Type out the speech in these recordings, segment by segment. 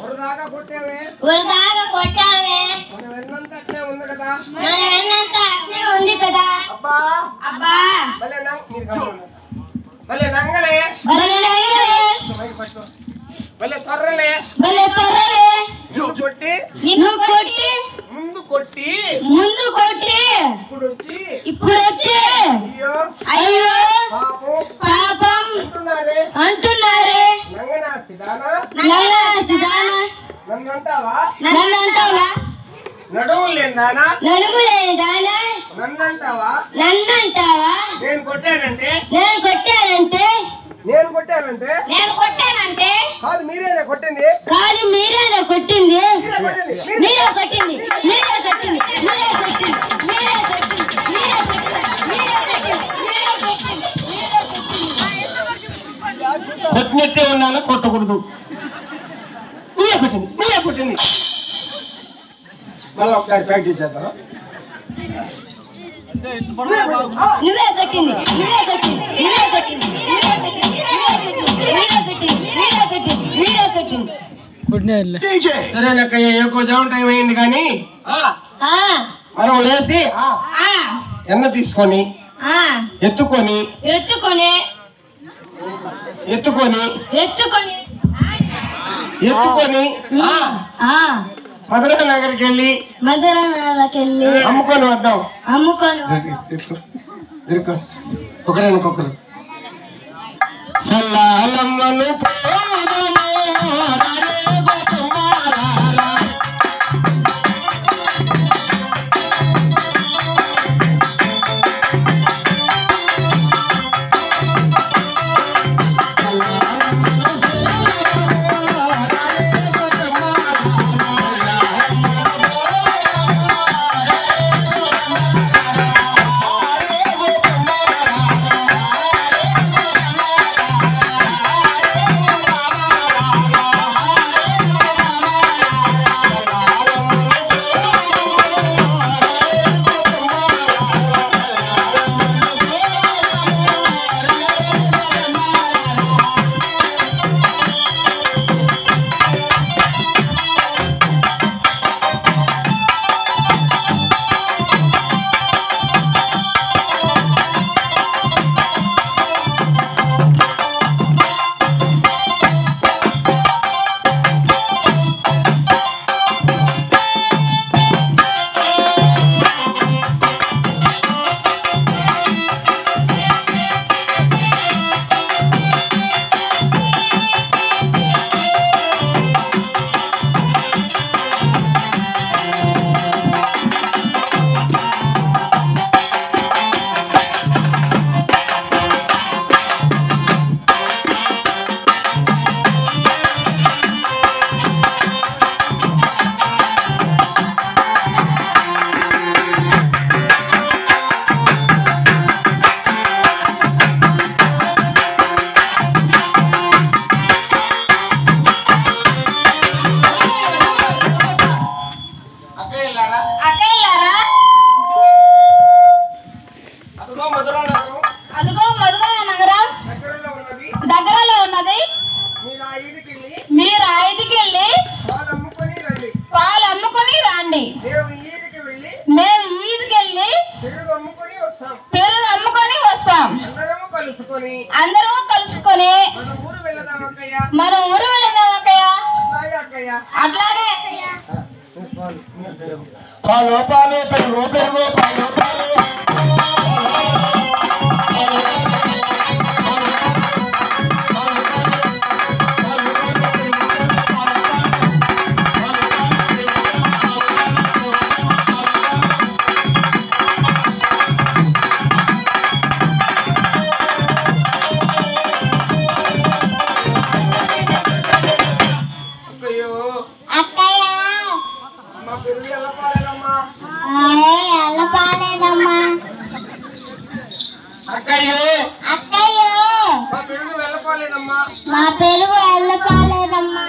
వరదాకా కొట్టావే ఉరదాగా కొట్టావే మనం వెన్నంత అట్లే ఉంది కదా మన వెన్నంతా అట్లే ఉంది కదా అబ్బా అబ్బా భలే నంగ మీరు గమనించండి. భలే నంగలే భలే నంగలే, మైక్ పట్టు. భలే త్వరలే భలే త్వరలే, ముందు కొట్టి నిన్ను కొట్టి ముందు కొట్టి ముందు కొట్టి ఇప్పుడు వచ్చి ఇప్పుడు వచ్చి అయ్యో అయ్యో పాపం పాపం అంటున్నారే అంటున్నారే నంగనా సిదానా నల్ల సిదాన నన్ను అంటావా నన్ను అంటావా నడుము లేదానా నడుము లేదానా నన్ను అంటావా నన్ను అంటావా నేను కొట్టానంటే నేను కొట్టానంటే నేను కొట్టానంటే నేను కొట్టానంటే కాదు మీరేనా కొట్టింది కాదు మీరేనా కొట్టింది మీరే కొట్టింది మీరే. మీరే కొట్టింది మీరే కొట్టింది మీరే కొట్టింది మీరే కొట్టింది మీరే కొట్టింది మీరే కొట్టింది మీరే కొట్టింది మీరే కొట్టింది కొట్టినట్టే ఉన్నాను కొట్టకూడదు మీరే కొట్టింది మీరే కొట్టింది మళ్ళీ ఒకసారి ప్రాక్టీస్ చేద్దాం నువ్వే కొట్టింది నువ్వే కొట్టింది నువ్వే కొట్టింది నువ్వే కొట్టింది నువ్వే కొట్టింది నువ్వే కొట్టింది నువ్వే కొట్టింది సరేనక్క ఎక్కువ జావం టైం అయింది కానీ ఆ మనం లేచి ఆ ఎన్న తీసుకొని ఆ ఎత్తుకొని ఎత్తుకొని ఎత్తుకొని ఎత్తుకొని ఎత్తుకొని ఆ ఆ మధుర నగర్కి వెళ్ళి మధురనాలకి వెళ్ళి అమ్ముకొని వద్దాం అమ్ముకొని ఒకరికొకరు సల్లాలమ్మను పోదము రారే గోకుమారారా. అక్క వెళ్ళారా అక్కయ్యారా అదిగో మధుర నగరం అదిగో మధుర నగరం దగ్గరలో ఉన్నది దగ్గరలో ఉన్నది మీరు ఆ ఈడికి వెళ్ళి మీరు ఆ ఐదుకి వెళ్ళి పాలు అమ్ముకొని రండి పాలు అమ్ముకొని రండి మేము ఈదికి వెళ్ళి మేము ఈదుకి వెళ్ళి పెరుగు అమ్ముకొని వస్తాం పెరుగు అమ్ముకొని వస్తాం అందరము కలుసుకొని అందరము కలుసుకొని మన ఊరు వెళ్దాం అక్కయ్య మన ఊరు వెళదాం అక్కయ్య అలాగే అక్కయ్య అట్లాగే పాలు పాలు పెరుగు పెరుగు పాలు పాలు అక్కయ్యో అక్కయ్య మా పెరుగు ఎలా పాలేదమ్మా ఎల్లపాలేదమ్మా అక్కయ్యో అక్కయ్య మా పెరుగు వెళ్ళపాలేదమ్మా మా పెరుగు ఎల్లపాలేదమ్మా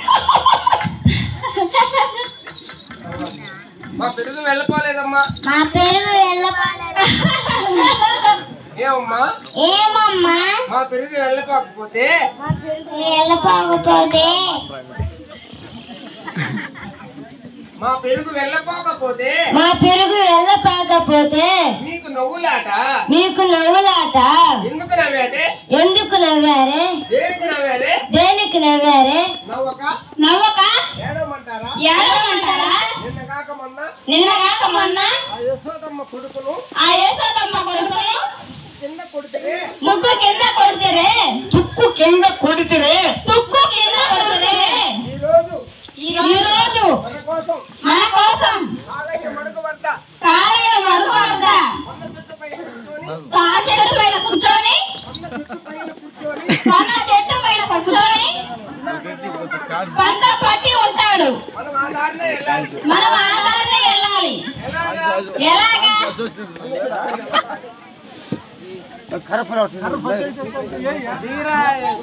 మా పెరుగు వెళ్ళపాలేదమ్మా మా పెరుగు ఎల్లపాలేదమ్మా ఏమమ్మా ఏమమ్మా మా పెరుగు వెళ్ళపాకపోతే ఎల్లపాకపోతే మా పెరుగు వెళ్ళపోకపోతే మా పెరుగు వెళ్ళపాకపోతే నీకు నవ్వులాట మీకు నవ్వులాట ఎందుకు నవ్వాదే ఎందుకు నవ్వారే దేనికి నవ్వాదే దేనికి నవ్వారే నవ్వక నవ్వక ఏడమంటారా ఏడవమంటారా నిన్న కాక మొన్న నిన్న కాక మొన్న ఆ యశోదమ్మ కొడుకును ఆ యేసోదమ్మ కొడుకును కింద కొడితే ముగ్గు కింద కొడితేరే తుక్కు కింద కొడితే తుక్కు కింద కొడితే ఈ రోజు ఈ రోజు మన కోసం మన కోసం ఆలయ మడుగు వద్ద కాయ మడుగు వద్ద కొండ చెట్టు పైన కూర్చొని కా చెట్టు పైన కూర్చొని కొండ చెట్టు పైన కూర్చొని కొన్న చెట్టు పైన కూర్చొని పంట పట్టి ఉంటాడు మనం ఆ దారినే వెళ్ళాలి మనం ఆధారనే వెళ్ళాలి ఎలాగా ఎలాగా తీరా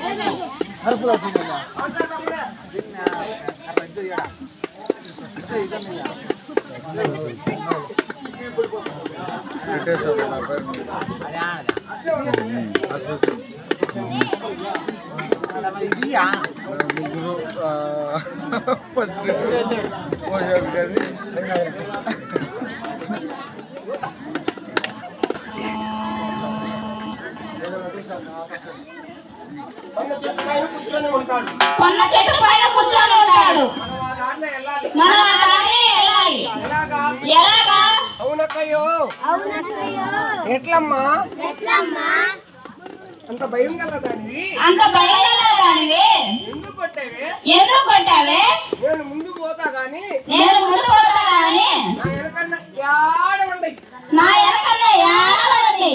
కొండ చెట్టు పైన కూర్చొని ఉంటాడు కొన్న చెట్టు పైన కూర్చొని ఉంటాడు మనం ఆ దారినే వెళ్ళాలి మనం ఆధారనే వెళ్ళాలి ఎలాగా ఎలాగా అవునక్కయ్యో ఎట్లమ్మా అంత భయం కలదానివి అంత భయదానివి ఎందుకు కొట్టేవి ఎందుకు కొట్టావే నేను ముందు పోతా గాని నేను ముందు పోతా గాని నా వెనకన్నా యాడ ఉండయి నా వెనకన్నా ఏడవండి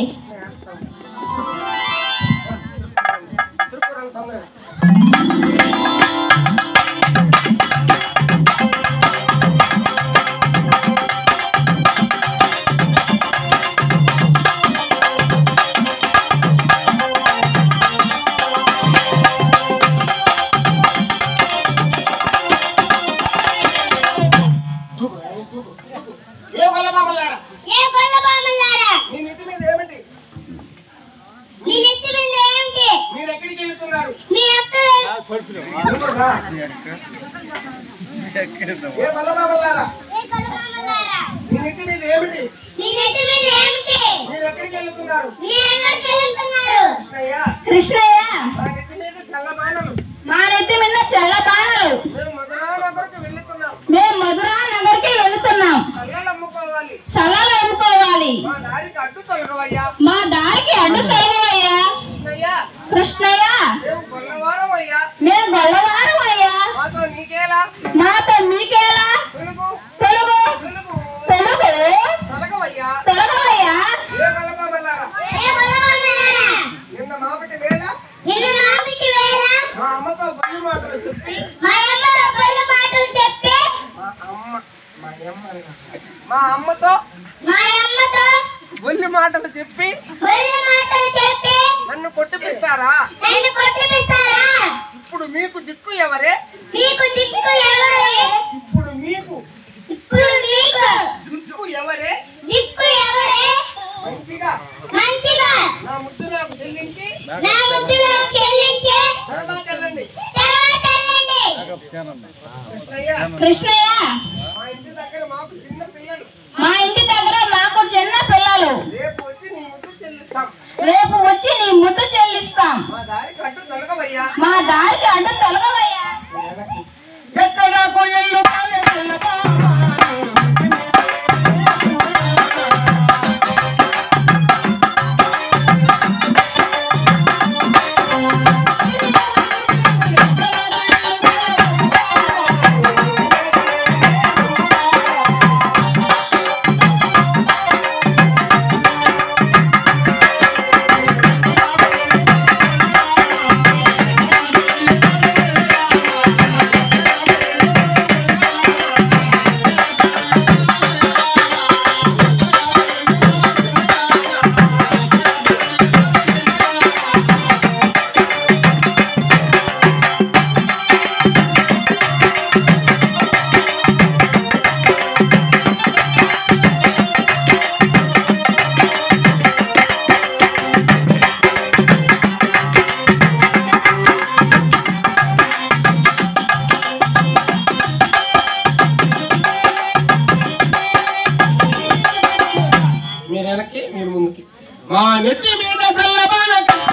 తిరుపురం సంగతి. ఏ వల్లబాబులారా ఏ గొల్ల బామలారా నీ నెత్తి మీద ఏమిటి నీ నెత్తి మీద ఏమిటి మీరు ఎక్కడికి వెళ్తున్నారు మీ అక్క ఎవరురా? ఏ వల్లబాబులారా ఏ గొల్ల బామలారా నీ నెత్తి మీద ఏమిటి మీ నెత్తి మీద ఏమిటి మీరు ఎక్కడికి వెళ్తున్నారు మీ ఎక్కడికి వెళ్తున్నారు అయ్యా కృష్ణయ్య నా నెత్తి మీద చల్లమానలు మా నెత్తి మీద చల్ల బాణలు మేము మధురానగర్కి వెళ్తున్నాం మేము మధురా నగర్కి వెళుతున్నాం కళ్ళలు అమ్ముకోవాలి సలాలు అమ్ముకోవాలి మా దారికి అడ్డు తొలగవయ్యా మా దారికి అడ్డు తొలగవయ్యా అయ్యా కృష్ణయ్య మేము కొన్నవారం అయ్యా మేము గొల్లవారం అయ్యా మాతో నీకేలా మాతో మీకేలా తెలుగు తెలుగు తెలుగు తెలుగు తొలగవయ్యా తొలగవయ్యా ఏ వల్లబాబులారా నిన్న మాపటి వేళ మా అమ్మతో బల్లి మాటలు చెప్పి మా అమ్మ మా అమ్మ అన్నా. మా అమ్మతో బొల్లి మాటలు చెప్పి నన్ను కొట్టిపిస్తారా ఇప్పుడు మీకు దిక్కు ఎవరే మీకు దిక్కు ఎవరు ఇప్పుడు మీకు ఇప్పుడు మీకు దిక్కు ఎవరే దిక్కు ఎవరే మంచిగా మంచిగా నా ముద్దు నాకు చెల్లించి నా ముద్దులో చెల్లించే తర్వాత వెళ్ళండి తర్వాత వెళ్ళండి కృష్ణయ్య కృష్ణయ్య మా ఇంటి దగ్గర మాకు చిన్న పిల్లలు మా ఇంటి దగ్గర మాకు చిన్న పిల్లలు రేపు వచ్చి నీ ముద్దు చెల్లిస్తాం రేపు వచ్చి నీ ముద్దు చెల్లిస్తాం మా దారి కట్టు తొలగవయ్యా మా దారికి అడ్డు తొలగవయ్యా ఎక్కడకు ఎల్లు Thank మా నెత్తి మీద సల్లబాన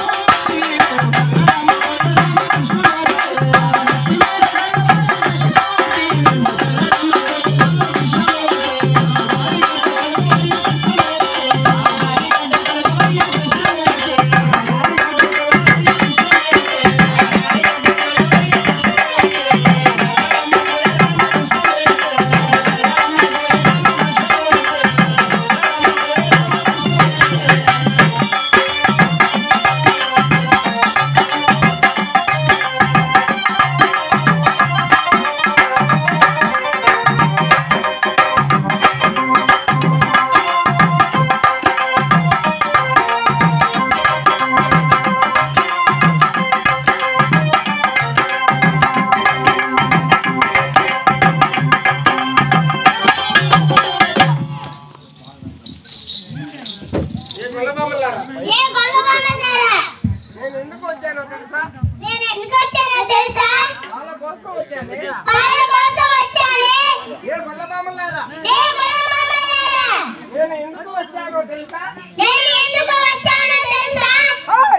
ఏ గొల్లబామలారా ఏ గొల్లబామలారా నేను ఎందుకు వచ్చానో తెలుసా నేను ఎందుకు వచ్చానో తెలుసా వాళ్ళ కోసం వచ్చాను పాల కోసం వచ్చాను ఏ గొల్లబామలారా ఏ గొల్లబామలారా నేను ఎందుకు వచ్చానో తెలుసా నేను ఎందుకు వచ్చానో తెలుసా ఓయ్!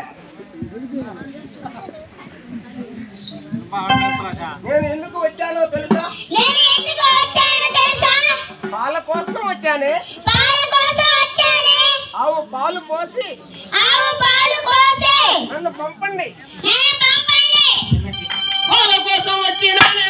నేను ఎందుకు వచ్చానో తెలుసా నేను ఎందుకు వచ్చానో తెలుసా వాళ్ళ కోసం వచ్చానే పాల కోసం వచ్చాను ఆవు పాలు పోసి ఆవు పాలు పోసి నన్ను పంపండి నేను పంపండి వాళ్ళ కోసం వచ్చినానే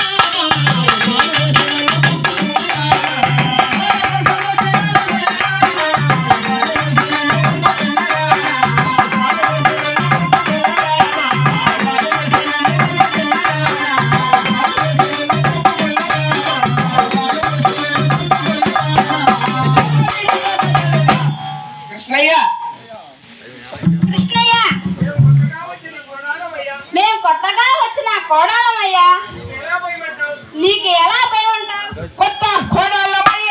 కృష్ణయ్య కృష్ణయ్య మేము కొత్తగా వచ్చిన గోడాలమయ్యా మేము కొత్తగా వచ్చిన కోడాలమయ్యా ఎలా పోయమంటావు నీకు ఎలా భయం ఉంటావు కొత్త కోడాలమయ్య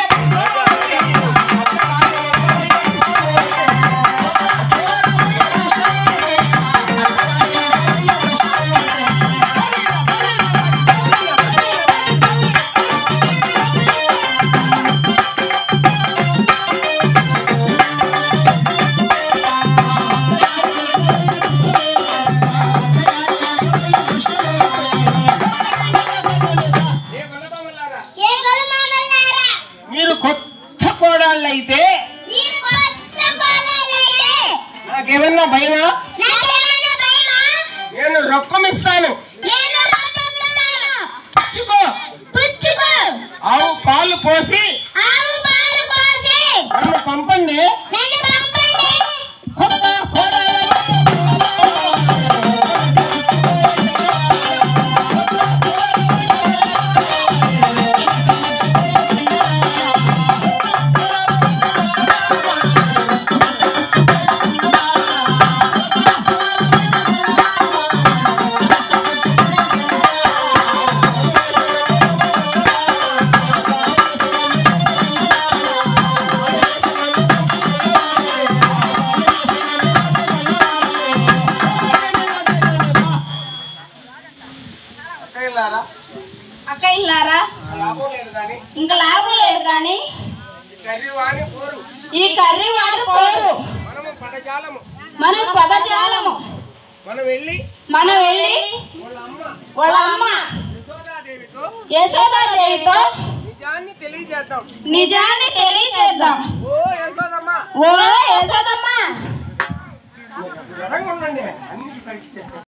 ఏ గొల్లబామలారా ఏ గొల్లమామల్లారా మీరు కొత్త కోడాళ్ళు అయితే మీరు కొత్త కోడాలైతే నాకేమన్నా భయమా నాకేమైనా భయమా నేను రొక్కం ఇస్తాను నేను పంపిస్తాను పుచ్చుకో పుచ్చుకో ఆవు పాలు పోసి ఆవు పాలు పోసి నన్ను పంపండి నన్ను పంపండి కొత్త కోడాలారా అక్క ఇల్లారా లాభం లేదు కానీ ఇంకా లాభం లేదు కానీ కర్రీ వాని పోరు ఈ కర్రీ వారు పోరు మనము పడజాలము మనం పదజాలము మనం వెళ్ళి మనం వెళ్ళి వాళ్ళ అమ్మ వాళ్ళ అమ్మ యశోదాదేవితో యశోదాదేవితో నిజాన్ని తెలియజేద్దాం నిజాన్ని తెలియజేద్దాం ఓ యశోదమ్మ ఓ యశోదమ్మ జ్వరంగా ఉండండి అన్నిటి కలిసి చేస్తాం